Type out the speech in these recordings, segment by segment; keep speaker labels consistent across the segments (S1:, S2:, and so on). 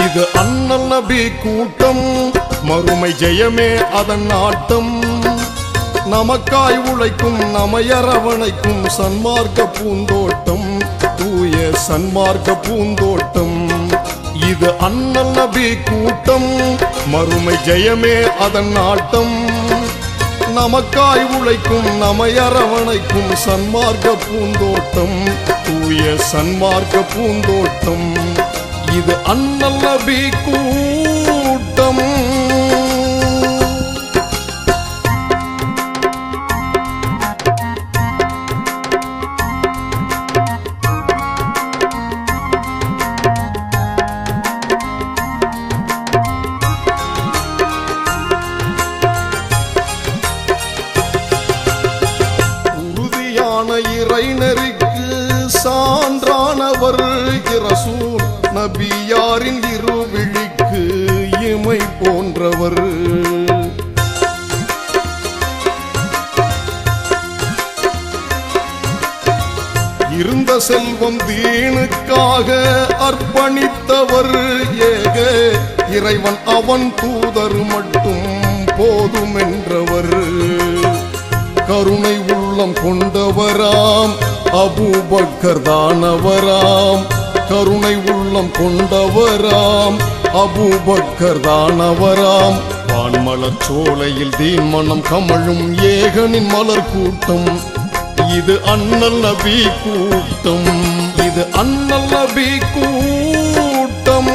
S1: இது அண்ணல் நபி கூட்டம் மறுமை ஜெயமே அதன் நாட்டம் நமக்காய் உழைக்கும் நமையரவணைக்கும் சன்மார்க்க பூந்தோட்டம் தூய சன்மார்க்க பூந்தோட்டம் இது அண்ணல் நபி கூட்டம் மறுமை ஜெயமே அதன் நாட்டம் நமக்காய் உழைக்கும் நமையரவணைக்கும் சன்மார்க்க பூந்தோட்டம் தூய சன்மார்க்க பூந்தோட்டம் இது அண்ணல் நபி கூட்டம் உறுதியான இறைநெறிக்கு சான்றானவர் இரசூல் நபியாரின் இருவிழிக்கு இமை போன்றவர் இருந்த செல்வம் தீனுக்காக அர்ப்பணித்தவர் ஏக இறைவன் அவன் தூதர் மட்டும் போதும் என்றவர் கருணை உள்ளம் கொண்டவராம் அபூபக்கர் தானவராம் கருணை உள்ளம் கொண்டவராம் அபூபக்கர் தானவராம் வான்மலர் சோலையில் தீன் மனம் கமழும் ஏகனின் மலர் கூட்டம் இது அண்ணல் நபி கூட்டம் இது அண்ணல் நபி கூட்டம்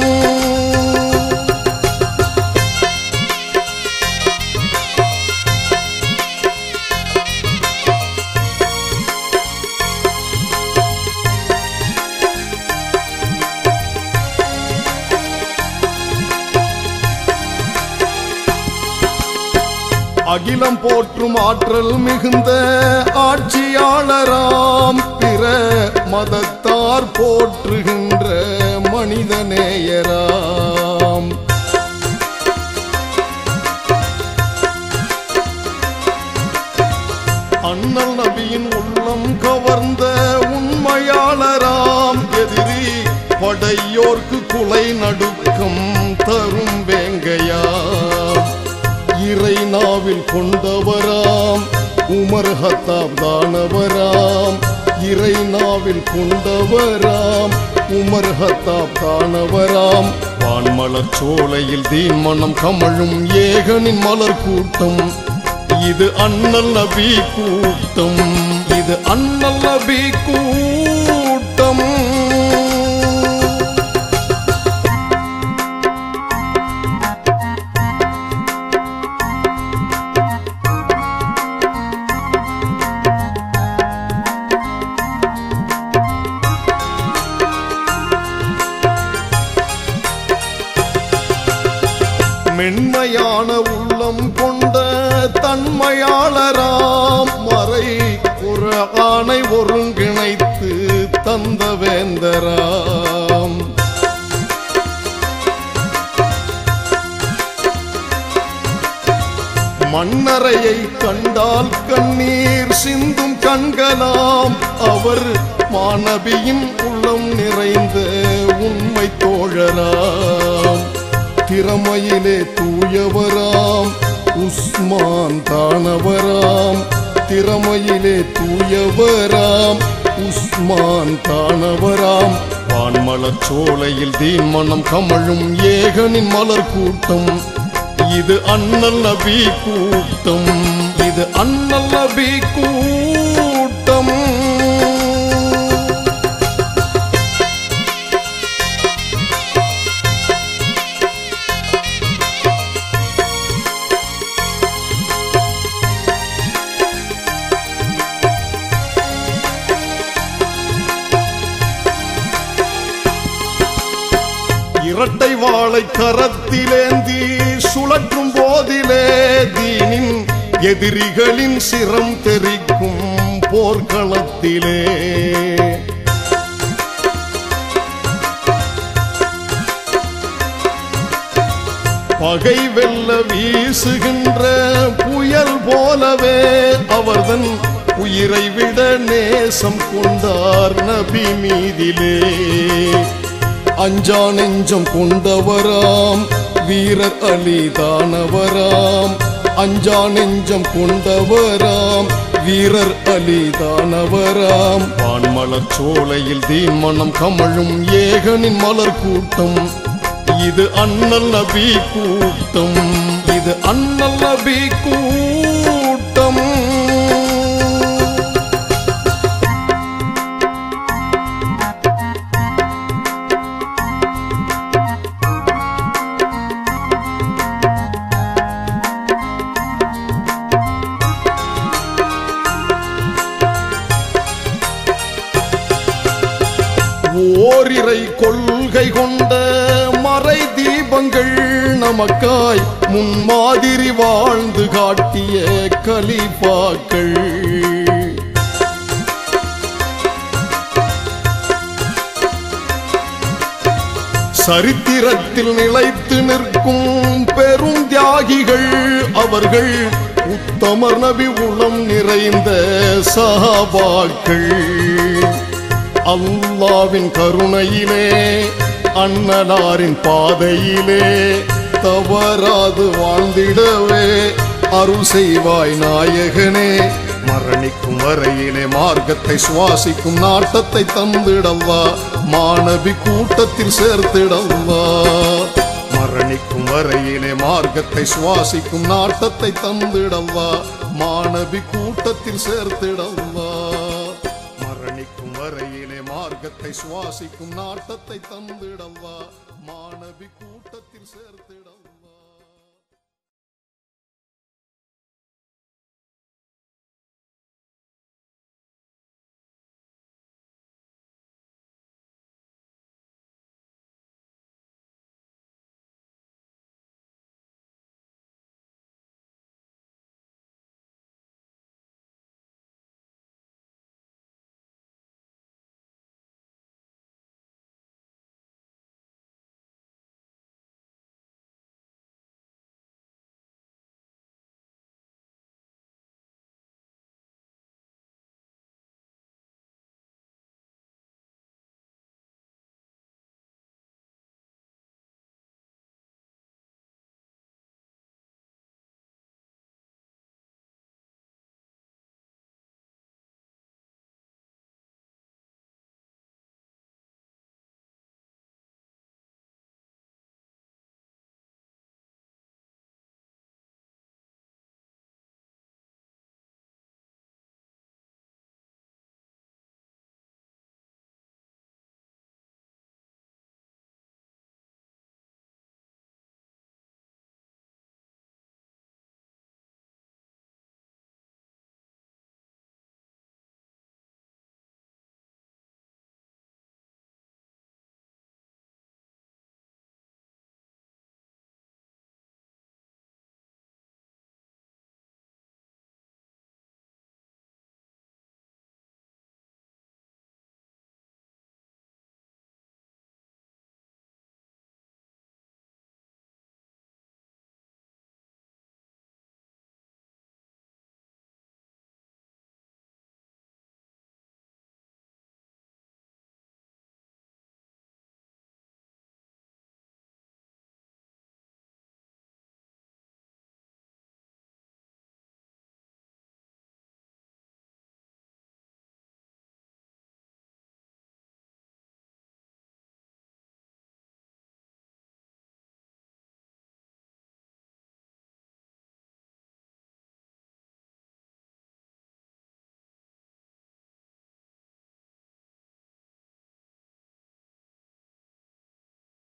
S1: அகிலம் போற்றும் ஆற்றல் மிகுந்த ஆட்சியாளராம் பிற மதத்தார் போற்றுகின்ற மனிதநேயராம் அண்ணல் நபியின் உள்ளம் கவர்ந்த உண்மையாளராம் எதிரி படையோர்க்கு குலை நடுக்கம் தரும் வேங்கையாம் இறை நாவில் கொண்டவராம் உமர் ஹத்தாப் தானவராம் இறை நாவில் கொண்டவராம் உமர் ஹத்தாப் தானவராம் வான்மலர் சோலையில் தீன் மனம் கமழும் ஏகனின் மலர் கூட்டம் இது அண்ணல் நபி கூட்டம் இது அண்ணல் நபி கூட்டம் மென்மையான உள்ளம் கொண்ட தன்மையாளராம் மறை குரானை ஒருங்கிணைத்து தந்த வேந்தராம் மன்னரையை கண்டால் கண்ணீர் சிந்தும் கண்களாம் அவர் மாணவியின் உள்ளம் நிறைந்த உண்மை தோழராம் திறமையிலே தூயவராம் உஸ்மான் தானவராம் திறமையிலே தூயவராம் உஸ்மான் தானவராம் வான்மலர் சோலையில் தீன் மனம் கமழும் ஏகனின் மலர் கூட்டம் இது அண்ணல் நபி கூட்டம் இது அண்ணல் நபி கூட்டம் இரட்டை வாளை கரத்திலேந்தி சுழற்றும் போதிலே தீனின் எதிரிகளின் சிரம் தெரிக்கும் போர்க்களத்திலே பகை வெல்ல வீசுகின்ற புயல் போலவே அவர்தன் உயிரை விட நேசம் கொண்டார் நபி மீதிலே அஞ்சா நெஞ்சம் கொண்டவராம் வீரர் அலிதானவராம் அஞ்சா நெஞ்சம் கொண்டவராம் வீரர் அலிதானவராம் வான்மலர் சோலையில் தீமணம் கமழும் ஏகனின் மலர் கூட்டம் இது அண்ணல் நபி கூட்டம் இது அண்ணல் நபி கூட்டம் ஓரிரை கொள்கை கொண்ட மறை தீபங்கள் நமக்காய் முன்மாதிரி வாழ்ந்து காட்டிய கலிபாக்கள் சரித்திரத்தில் நிலைத்து நிற்கும் பெரும் தியாகிகள் அவர்கள் உத்தமர் நபி உளம் நிறைந்த சஹாபாக்கள் அல்லாவின் கருணையிலே அண்ணலாரின் பாதையிலே தவறாது வாழ்ந்திடவே அருள் செய்வாய் நாயகனே மரணிக்கும் வரையிலே மார்க்கத்தை சுவாசிக்கும் நாட்டத்தை தந்திடவா மாணவி கூட்டத்தில் சேர்த்திடவா மரணிக்கும் வரையிலே மார்க்கத்தை சுவாசிக்கும் நாட்டத்தை தந்திடவா மாணவி கூட்டத்தில் சேர்த்திடவா மரணிக்கும் வரையிலே மார்க்கத்தை சுவாசிக்கும் நாட்டத்தை தந்திடவா மாணவி கூட்டத்தில் சேர்த்திடவா